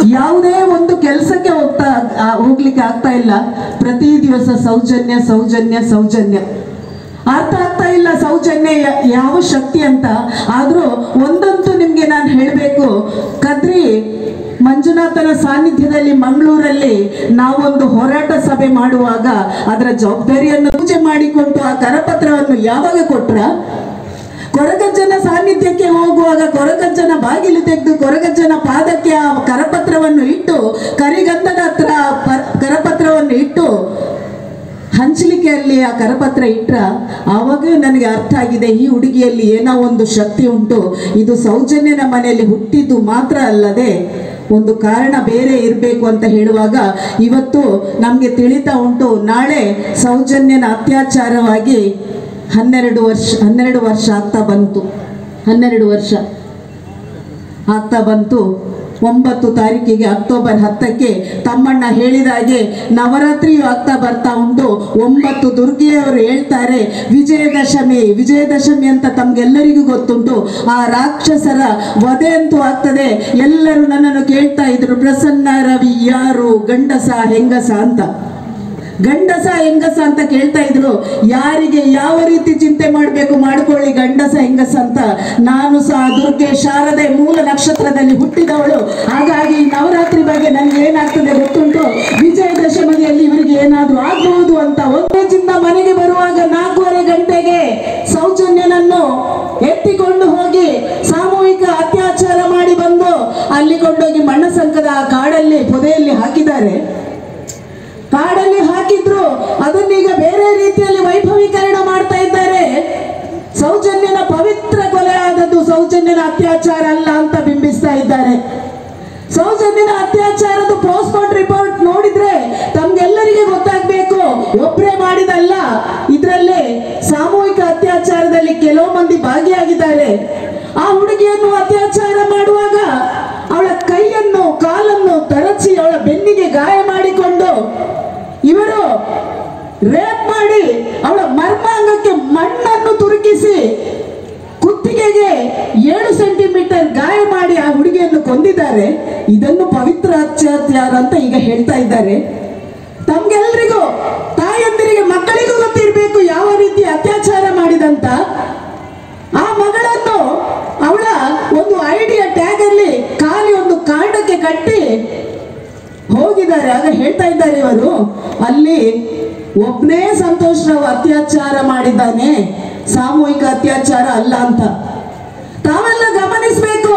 ಯಾವುದೇ ಒಂದು ಕೆಲಸಕ್ಕೆ ಹೋಗ್ತಾ ಆ, ಹೋಗ್ಲಿಕ್ಕೆ ಆಗ್ತಾ ಇಲ್ಲ ಪ್ರತಿ ದಿವಸ ಸೌಜನ್ಯ ಸೌಜನ್ಯ ಸೌಜನ್ಯ ಅರ್ಥ ಆಗ್ತಾ ಇಲ್ಲ ಸೌಜನ್ಯ ಯ- ಯಾವ ಶಕ್ತಿ ಅಂತ ಆದ್ರೂ ಒಂದಂತೂ ನಿಮ್ಗೆ ನಾನು ಹೇಳಬೇಕು ಕದ್ರಿ ಮಂಜುನಾಥನ ಸಾನ್ನಿಧ್ಯದಲ್ಲಿ ಮಂಗಳೂರಲ್ಲಿ ನಾವೊಂದು ಹೋರಾಟ ಸಭೆ ಮಾಡುವಾಗ ಅದರ ಜವಾಬ್ದಾರಿಯನ್ನು ಪೂಜೆ ಮಾಡಿಕೊಂಡು ಆ ಕರಪತ್ರವನ್ನು ಯಾವಾಗ ಕೊಟ್ರ ಕೊರಗಜ್ಜನ ಸಾನ್ನಿಧ್ಯಕ್ಕೆ ಹೋಗುವಾಗ ಕೊರಗಜ್ಜನ ಬಾಗಿಲು ತೆಗೆದು ಕೊರಗಜ್ಜನ ಪಾದಕ್ಕೆ ಆ ಕರಪತ್ರವನ್ನು ಇಟ್ಟು ಕರಿಗಂಧದ ಹತ್ರ ಪ- ಕರಪತ್ರವನ್ನು ಇಟ್ಟು ಹಂಚಲಿಕ್ಕೆ ಅಲ್ಲಿ ಆ ಕರಪತ್ರ ಇಟ್ರ ಆವಾಗ ನನಗೆ ಅರ್ಥ ಆಗಿದೆ ಈ ಹುಡುಗಿಯಲ್ಲಿ ಏನೋ ಒಂದು ಶಕ್ತಿ ಉಂಟು ಇದು ಸೌಜನ್ಯನ ಮನೆಯಲ್ಲಿ ಹುಟ್ಟಿದ್ದು ಮಾತ್ರ ಅಲ್ಲದೆ ಒಂದು ಕಾರಣ ಬೇರೆ ಇರಬೇಕು ಅಂತ ಹೇಳುವಾಗ ಇವತ್ತು ನಮಗೆ ತಿಳಿತಾ ಉಂಟು ನಾಳೆ ಸೌಜನ್ಯನ ಅತ್ಯಾಚಾರವಾಗಿ ಹನ್ನೆರಡು ವರ್ಷ ಹನ್ನೆರಡು ವರ್ಷ ಆಗ್ತಾ ಬಂತು ಹನ್ನೆರಡು ವರ್ಷ ಆಗ್ತಾ ಬಂತು ಒಂಬತ್ತು ತಾರೀಕಿಗೆ ಅಕ್ಟೋಬರ್ ಹತ್ತಕ್ಕೆ ತಮ್ಮಣ್ಣ ಹೇಳಿದ ಹಾಗೆ ನವರಾತ್ರಿಯು ಆಗ್ತಾ ಬರ್ತಾ ಉಂಟು ಒಂಬತ್ತು ದುರ್ಗೆಯವರು ಹೇಳ್ತಾರೆ ವಿಜಯದಶಮಿ ವಿಜಯದಶಮಿ ಅಂತ ತಮ್ಗೆಲ್ಲರಿಗೂ ಗೊತ್ತುಂಟು ಆ ರಾಕ್ಷಸರ ವಧೆ ಅಂತೂ ಆಗ್ತದೆ ಎಲ್ಲರೂ ನನ್ನನ್ನು ಕೇಳ್ತಾ ಇದ್ರು ಪ್ರಸನ್ನ ರವಿ ಯಾರು ಗಂಡಸ ಹೆಂಗಸ ಅಂತ ಗಂಡಸ ಹೆಂಗಸ ಅಂತ ಕೇಳ್ತಾ ಇದ್ರು ಯಾರಿಗೆ ಯಾವ ರೀತಿ ಚಿಂತೆ ಮಾಡಬೇಕು ಮಾಡ್ಕೊಳ್ಳಿ ಗಂಡಸ ಹೆಂಗಸ ಅಂತ ನಾನು ಸಹ ದುರ್ಗೆ ಶಾರದೆ ಮೂಲ ನಕ್ಷತ್ರದಲ್ಲಿ ಹುಟ್ಟಿದವಳು ಹಾಗಾಗಿ ಈ ನವರಾತ್ರಿ ಬಗ್ಗೆ ನನಗೆ ಏನಾಗ್ತದೆ ಗೊತ್ತುಂಟು ವಿಜಯದಶಮಿಯಲ್ಲಿ ಇವರಿಗೆ ಏನಾದ್ರೂ ಆಗಬಹುದು ಅಂತ ಒಂದೇಜಿಂದ ಮನೆಗೆ ಬರುವಾಗ ನಾಲ್ಕೂವರೆ ಗಂಟೆಗೆ ಸೌಜನ್ಯನನ್ನು ಎತ್ತಿಕೊಂಡು ಹೋಗಿ ಸಾಮೂಹಿಕ ಅತ್ಯಾಚಾರ ಮಾಡಿ ಬಂದು ಅಲ್ಲಿ ಕೊಂಡೋಗಿ ಮಣ್ಣಸಂಕದ ಆ ಕಾಡಲ್ಲಿ ಪೊದೆಯಲ್ಲಿ ಹಾಕಿದ್ದಾರೆ ಕಾಡಲ್ಲಿ ಹಾಕಿದ್ರು ಅದನ್ನೀಗ ಬೇರೆ ರೀತಿಯಲ್ಲಿ ವೈಭವೀಕರಣ ಮಾಡ್ತಾ ಇದ್ದಾರೆ ಸೌಜನ್ಯನ ಪವಿತ್ರ ಕೊಲೆ ಆದದ್ದು ಸೌಜನ್ಯನ ಅತ್ಯಾಚಾರ ಅಲ್ಲ ಅಂತ ಬಿಂಬಿಸ್ತಾ ಇದ್ದಾರೆ ಸೌಜನ್ಯನ ಅತ್ಯಾಚಾರದ ಪೋಸ್ಟ್ಮಾರ್ಟಮ್ ರಿಪೋರ್ಟ್ ನೋಡಿದ್ರೆ ತಮ್ಗೆಲ್ಲರಿಗೆ ಗೊತ್ತಾಗ್ಬೇಕು ಒಬ್ರೇ ಮಾಡಿದಲ್ಲ ಇದರಲ್ಲಿ ಸಾಮೂಹಿಕ ಅತ್ಯಾಚಾರದಲ್ಲಿ ಕೆಲವು ಮಂದಿ ಭಾಗಿಯಾಗಿದ್ದಾರೆ ಆ ಹುಡುಗಿಯನ್ನು ಅತ್ಯಾಚಾರ ಮಾಡುವಾಗ ಅವಳ ಕೈಯನ್ನು ಕಾಲನ್ನು ತರಚಿ ಅವಳ ಬೆನ್ನಿಗೆ ಗಾಯ ಮಾಡಿಕೊಂಡು ಇವರು ರೇಪ್ ಮಾಡಿ ಅವಳ ಮರ್ಮಾಂಗಕ್ಕೆ ಮಣ್ಣನ್ನು ತುರುಕಿಸಿ ಕುತ್ತಿಗೆಗೆ ಏಳು ಸೆಂಟಿಮೀಟರ್ ಗಾಯ ಮಾಡಿ ಆ ಹುಡುಗಿಯನ್ನು ಕೊಂದಿದ್ದಾರೆ ಇದನ್ನು ಪವಿತ್ರ ಅತ್ಯಾಚಾರ ಅಂತ ಈಗ ಹೇಳ್ತಾ ಇದ್ದಾರೆ ತಮ್ಗೆಲ್ರಿಗೂ ತಾಯಂದಿರಿಗೆ ಮಕ್ಕಳಿಗೂ ಗೊತ್ತಿರಬೇಕು ಯಾವ ರೀತಿ ಅತ್ಯಾಚಾರ ಮಾಡಿದಂತ ಆ ಮಗಳನ್ನು ಅವಳ ಒಂದು ಐಡಿಯಾ ಟ್ಯಾಗ್ ಅಲ್ಲಿ ಖಾಲಿ ಒಂದು ಕಾಂಡಕ್ಕೆ ಕಟ್ಟಿ ಹೋಗಿದ್ದಾರೆ ಆಗ ಹೇಳ್ತಾ ಇದ್ದಾರೆ ಇವರು ಅಲ್ಲಿ ಒಬ್ನೇ ಸಂತೋಷ್ ರಾವ್ ಅತ್ಯಾಚಾರ ಮಾಡಿದ್ದಾನೆ ಸಾಮೂಹಿಕ ಅತ್ಯಾಚಾರ ಅಲ್ಲ ಅಂತ ತಾವೆಲ್ಲ ಗಮನಿಸಬೇಕು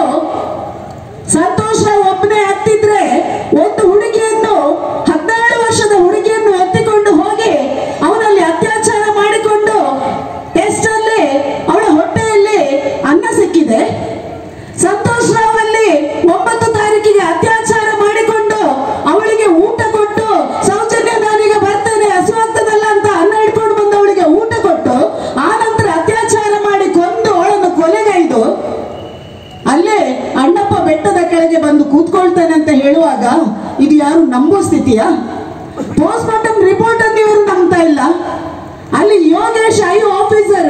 ಸಂತೋಷ್ ರಾವ್ ಒಬ್ಬನೇ ಹತ್ತಿದ್ರೆ ಒಂದು ಹುಡುಗಿಯನ್ನು ಹದಿನೇಳು ವರ್ಷದ ಹುಡುಗಿಯನ್ನು ಎತ್ತಿಕೊಂಡು ಹೋಗಿ ಅವನಲ್ಲಿ ಅತ್ಯಾಚಾರ ಮಾಡಿಕೊಂಡು ಟೆಸ್ಟ್ ಅಲ್ಲಿ ಅವಳ ಹೊಟ್ಟೆಯಲ್ಲಿ ಅನ್ನ ಸಿಕ್ಕಿದೆ ಸಂತೋಷ್ ರಾವ್ ಅಲ್ಲಿ ಒಂಬತ್ತು ತಾರೀಕಿಗೆ ಅತ್ಯಾಚಾರ ಮಾಡಿಕೊಂಡು ಅವಳಿಗೆ ಊಟ ಕೊಟ್ಟು ಸೌಜನ್ಯ ನಾನೀಗ ಬರ್ತೇನೆ ಹಸುವಾಗ್ತದಲ್ಲ ಅಂತ ಅನ್ನ ಇಟ್ಕೊಂಡು ಬಂದು ಅವಳಿಗೆ ಊಟ ಕೊಟ್ಟು ಆ ನಂತರ ಅತ್ಯಾಚಾರ ಮಾಡಿ ಕೊಂದು ಅವಳನ್ನು ಕೊಲೆಗೈದು ಅಲ್ಲೇ ಅಣ್ಣಪ್ಪ ಬೆಟ್ಟದ ಕೆಳಗೆ ಬಂದು ಕೂತ್ಕೊಳ್ತಾನೆ ಅಂತ ಹೇಳುವಾಗ ಇದು ಯಾರು ನಂಬೋ ಸ್ಥಿತಿಯಾ ಪೋಸ್ಟ್ ಮಾರ್ಟಮ್ ರಿಪೋರ್ಟ್ ಅನ್ನು ಇವರು ನಂಬ್ತಾ ಇಲ್ಲ ಅಲ್ಲಿ Yogesh I officer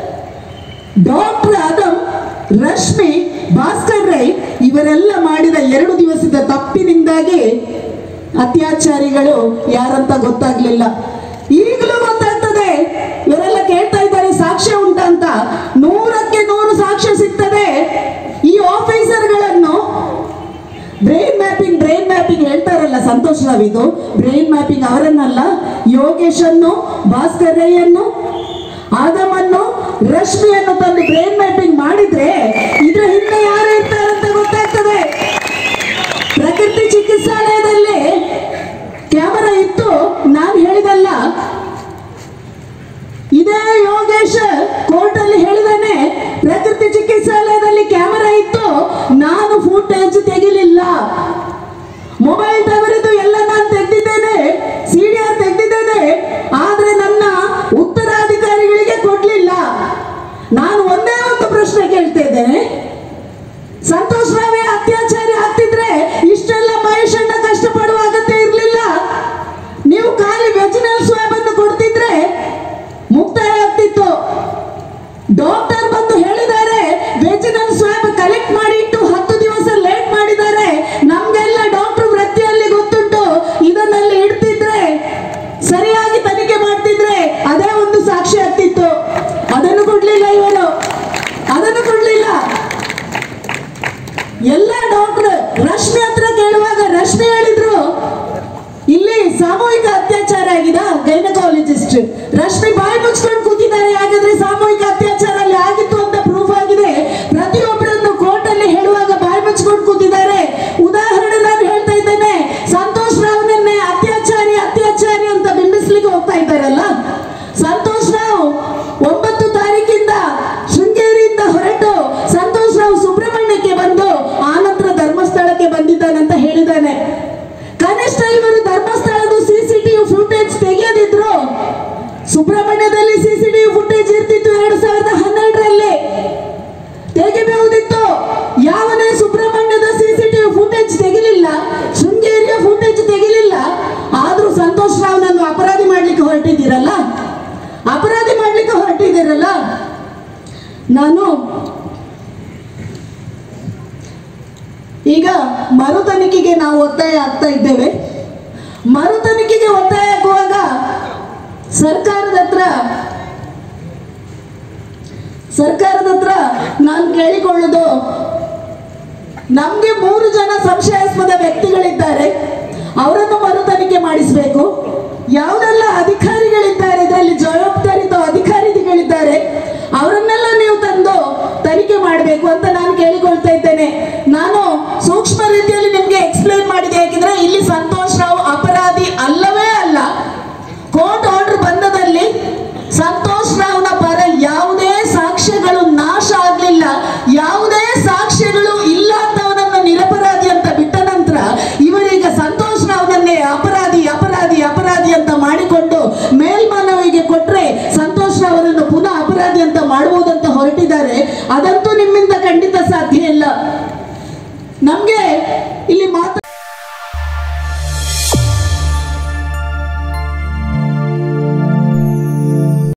doctor Adam Rashmi Bhaskar Rai ಇವರೆಲ್ಲ ಮಾಡಿದ ಎರಡು ದಿವಸದ ತಪ್ಪಿನಿಂದಾಗಿ ಅತ್ಯಾಚಾರಿಗಳು ಯಾರಂತ ಗೊತ್ತಾಗ್ಲಿಲ್ಲ ಈಗಲೂ ಗೊತ್ತಾಗ್ತದೆ ಇವರೆಲ್ಲ ಕೇಳ್ತಾ ಇದ್ದಾರೆ ಸಾಕ್ಷ್ಯ ಉಂಟಂತ ನೂರಕ್ಕೆ ನೂರು ಸಾಕ್ಷ್ಯ ಸಿಗ್ತದೆ ಈ ಆಫೀಸರ್ಗಳನ್ನು ಬ್ರೈನ್ ಮ್ಯಾಪಿಂಗ್ ಬ್ರೈನ್ ಮ್ಯಾಪಿಂಗ್ ಹೇಳ್ತಾರಲ್ಲ ಸಂತೋಷ್ ರಾವ್ ಇದು ಬ್ರೈನ್ ಮ್ಯಾಪಿಂಗ್ ಅವರನ್ನಲ್ಲ ಯೋಗೇಶ್ ಅನ್ನು ಭಾಸ್ಕರ್ ರೈ ಅನ್ನು ಆದಮನ್ನು ರಶ್ಮಿಯನ್ನು ತಂದು ಬ್ರೈನ್ ಮ್ಯಾಪಿಂಗ್ ಮಾಡಿದ್ರೆ ಇದ್ರ ಹಿಂದೆ ಯಾರು ಇರ್ತಾರಂತ ಗೊತ್ತಾಗ್ತದೆ ಪ್ರಕೃತಿ ಚಿಕಿತ್ಸಾಲಯದಲ್ಲಿ ಕ್ಯಾಮರಾ ಇತ್ತು ನಾನು ಹೇಳಿದಲ್ಲ ಇದೇ ಯೋಗೇಶ್ ಕೋರ್ಟ್ ಅಲ್ಲಿ ಹೇಳಿದಾನೆ ಪ್ರಕೃತಿ ಚಿಕಿತ್ಸಾಲಯದಲ್ಲಿ ಕ್ಯಾಮರಾ ಇತ್ತು ನಾನು ಫುಟೇಜ್ ತೆಗಿಲಿಲ್ಲ ಮೊಬೈಲ್ ಟವರಿದು ಎಲ್ಲ ನಾನು ತೆಗೆದಿದ್ದೇನೆ ಸಿಡಿಆರ್ ತೆಗೆದಿದ್ದೇನೆ ಆದ್ರೆ ನನ್ನ ಉತ್ತರಾಧಿಕಾರಿಗಳಿಗೆ ಕೊಡ್ಲಿಲ್ಲ ನಾನು ಒಂದೇ ಒಂದು ಪ್ರಶ್ನೆ ಕೇಳ್ತಾ ಇದ್ದೇನೆ ಸಂತೋಷ್ ರಾವೇ ಅತ್ಯಾಚಾರಿ ಆಗ್ತಿದ್ರೆ ಇಷ್ಟೆಲ್ಲ ಮಹೇಶಣ್ಣ ಕಷ್ಟಪಡುವ ಅಗತ್ಯ ಇರಲಿಲ್ಲ ನೀವು ಖಾಲಿ ವೆಜಿನಲ್ ಸ್ವಾಬ್ ಅನ್ನು ಕೊಡ್ತಿದ್ರೆ ಮುಕ್ತಾಯ ಆಗ್ತಿತ್ತು ಡಾಕ್ಟರ್ ಬಂದು ಹೇಳಿದ್ದಾರೆ ವೆಜಿನಲ್ ಸ್ವಾಬ್ ಕಲೆಕ್ಟ್ ಮಾಡಿ ಇಟ್ಟು ಹತ್ತು ದಿವಸ ಲೇಟ್ ಮಾಡಿದ್ದಾರೆ ನಮ್ಗೆಲ್ಲ ಡಾಕ್ಟರ್ ಫುಟೇಜ್ ಇರ್ತಿತ್ತು ಎರಡು ಸಾವಿರದ ಹನ್ನೆರಡರಲ್ಲಿ ತೆಗಿಬಹುದಿತ್ತು ಯಾವನೇ ಸುಬ್ರಹ್ಮಣ್ಯದ ಸಿಸಿಟಿವಿ ಫುಟೇಜ್ ತೆಗಿಲಿಲ್ಲ ಶೃಂಗೇರಿಯ ಫುಟೇಜ್ ತೆಗಿಲಿಲ್ಲ ಆದ್ರೂ ಸಂತೋಷ್ ರಾವ್ನನ್ನು ಅಪರಾಧಿ ಮಾಡ್ಲಿಕ್ಕೆ ಹೊರಟಿದ್ದೀರಲ್ಲ ಅಪರಾಧಿ ಮಾಡ್ಲಿಕ್ಕೆ ಹೊರಟಿದ್ದೀರಲ್ಲ ನಾನು ಈಗ ಮರು ತನಿಖೆಗೆ ನಾವು ಒತ್ತಾಯ ಆಗ್ತಾ ಇದ್ದೇವೆ ಮರು ತನಿಖೆಗೆ ಒತ್ತಾಯ ಆಗುವಾಗ ಸರ್ಕಾರದ ಹತ್ರ ಸರ್ಕಾರದ ಹತ್ರ ನಾನು ಕೇಳಿಕೊಳ್ಳೋದು ನಮ್ಗೆ ಮೂರು ಜನ ಸಂಶಯಾಸ್ಪದ ವ್ಯಕ್ತಿಗಳಿದ್ದಾರೆ ಅವರನ್ನು ಮರು ತನಿಖೆ ಮಾಡಿಸಬೇಕು ಯಾವುದೆಲ್ಲ ಅಧಿಕಾರಿಗಳಿದ್ದಾರೆ ಇದರಲ್ಲಿ ಜವಾಬ್ದಾರಿತ ಅಧಿಕಾರಿಗಳಿದ್ದಾರೆ ಅವರನ್ನೆಲ್ಲ ನೀವು ತಂದು ತನಿಖೆ ಮಾಡಬೇಕು ಅಂತ ನಾನು ಕೇಳಿಕೊಳ್ತಾ ಇದ್ದೇನೆ ನಾನು ಸೂಕ್ಷ್ಮ ರೀತಿಯಲ್ಲಿ ನಿಮ್ಗೆ ಎಕ್ಸ್ಪ್ಲೈನ್ ಮಾಡಿದೆ ಯಾಕೆಂದ್ರೆ ಇಲ್ಲಿ ಸಂತೋಷ್ ರಾವ್ ಅಪರಾಧಿ ಅಲ್ಲವೇ ಅಲ್ಲ ಕೋರ್ಟ್ ಆರ್ಡರ್ ಬಂದದಲ್ಲಿ ಸಂತೋಷ್ ರಾವ್ನ ಪರ ಯಾವುದೇ ಸಾಕ್ಷ್ಯಗಳು ನಾಶ ಆಗ್ಲಿಲ್ಲ ಯಾವುದೇ ಸಾಕ್ಷ್ಯಗಳು ಇಲ್ಲ ಅಂತವನನ್ನು ನಿರಪರಾಧಿ ಅಂತ ಬಿಟ್ಟ ನಂತರ ಇವರೀಗ ಸಂತೋಷ್ ರಾವ್ನನ್ನೇ ಅಪರಾಧಿ ಅಪರಾಧಿ ಅಪರಾಧಿ ಅಂತ ಮಾಡಿಕೊಂಡು ಮೇಲ್ಮನವಿಗೆ ಕೊಟ್ರೆ ಸಂತೋಷ್ ರಾವ್ ಅವರನ್ನು ಪುನಃ ಅಪರಾಧಿ ಅಂತ ಮಾಡುವುದಂತ ಹೊರಟಿದ್ದಾರೆ ಅದಂತೂ ನಿಮ್ಮಿಂದ ಖಂಡಿತ ಸಾಧ್ಯ ಇಲ್ಲ ನಮ್ಗೆ ಇಲ್ಲಿ ಮಾತಾ